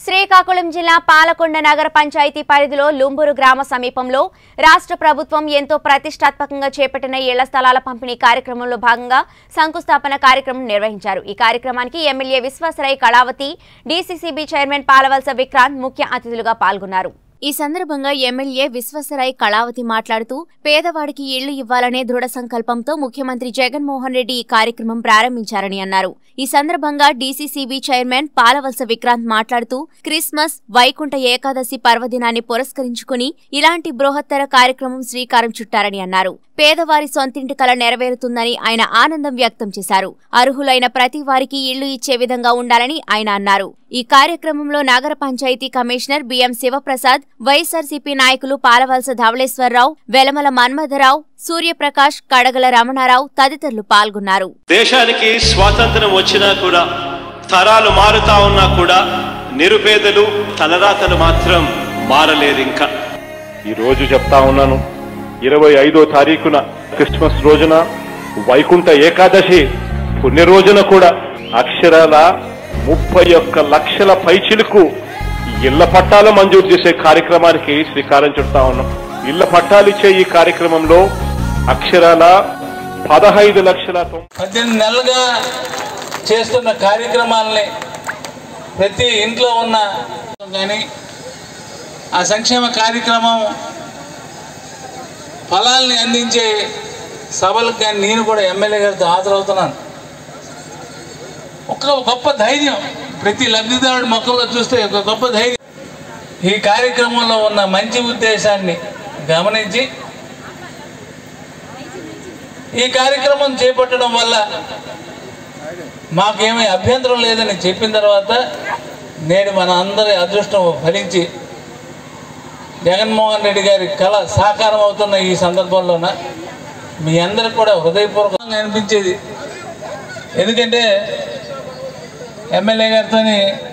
శ్రీకాకుళం జిల్లా పాలకొండ నగర పంచాయతీ పరిధిలో లుంబూరు గ్రామ సమీపంలో రాష్ట్ర ప్రభుత్వం ఎంతో ప్రతిష్టాత్మకంగా చేపట్టిన ఇళ్ల స్థలాల పంపిణీ కార్యక్రమంలో భాగంగా శంకుస్థాపన కార్యక్రమం నిర్వహించారు ఈ కార్యక్రమానికి MLA Vishwasarai Kalavathi DCCB chairman Palavalasa Vikranth ముఖ్య అతిథులుగా పాల్గొన్నారు ఈ సందర్భంగా ఎమ్మెల్యే విశ్వసరాయ్ కళావతి మాట్లాడుతూ పేదవాడికి ఇళ్లు ఇవ్వాలనే దృఢ సంకల్పంతో ముఖ్యమంత్రి జగన్మోహన్ రెడ్డి ఈ కార్యక్రమం ప్రారంభించారని అన్నారు ఈ సందర్భంగా డీసీసీబీ చైర్మన్ పాలవలస విక్రాంత్ మాట్లాడుతూ క్రిస్మస్ వైకుంఠ ఏకాదశి పర్వదినాన్ని పురస్కరించుకుని ఇలాంటి బృహత్తర కార్యక్రమం శ్రీకారం చుట్టారని అన్నారు పేదవారి సొంతింటి కల నెరవేరుతుందని ఆయన ఆనందం వ్యక్తం చేశారు అర్హులైన ప్రతి వారికి ఇళ్లు ఇచ్చే విధంగా ఉండాలని ఆయన అన్నారు ఈ కార్యక్రమంలో నగర panchayat commissioner BM Sivaprasad YSRCP నాయకులు పాలవలస ధవళేశ్వరరావు వెలమల మన్మథరావు సూర్యప్రకాష్ కడగల రమణారావు తదితరులు పాల్గొన్నారు దేశానికి స్వాతంత్రం వచ్చినా కూడా తరాలు మారుతా ఉన్నా కూడా నిరుపేదలు తలరాతలు మాత్రం మారలేదు ఇంకా ఈ రోజు చెప్తా ఉన్నాను ఇరవై ఐదో తారీఖున క్రిస్మస్ రోజున వైకుంఠ ఏకాదశి పుణ్య రోజున కూడా అక్షరాల ముప్పై ఒక్క లక్షల పైచిలకు ఇళ్ల పట్టాలు మంజూరు చేసే కార్యక్రమానికి శ్రీకారం చుడతా ఉన్నాం ఇళ్ల పట్టాలు ఇచ్చే ఈ కార్యక్రమంలో అక్షరాల పదహైదు లక్షల తొంభై పద్దెనిమిది నెలలుగా చేస్తున్న కార్యక్రమాలని ప్రతి ఇంట్లో ఉన్న కానీ ఆ సంక్షేమ కార్యక్రమం ఫలాల్ని అందించే సభలకు కానీ నేను కూడా ఎమ్మెల్యే గారితో హాజరవుతున్నాను ఒక గొప్ప ధైర్యం ప్రతి లబ్ధిదారుడి మొక్కల్లో చూస్తే ఒక గొప్ప ధైర్యం ఈ కార్యక్రమంలో ఉన్న మంచి ఉద్దేశాన్ని గమనించి ఈ కార్యక్రమం చేపట్టడం వల్ల మాకేమీ అభ్యంతరం లేదని చెప్పిన తర్వాత నేడు మన అందరి అదృష్టం ఫలించి జగన్మోహన్ రెడ్డి గారి కళ సాకారం అవుతున్న ఈ సందర్భంలోన మీ అందరికి కూడా హృదయపూర్వకంగా అనిపించేది ఎందుకంటే ఎమ్మెల్యే గారితో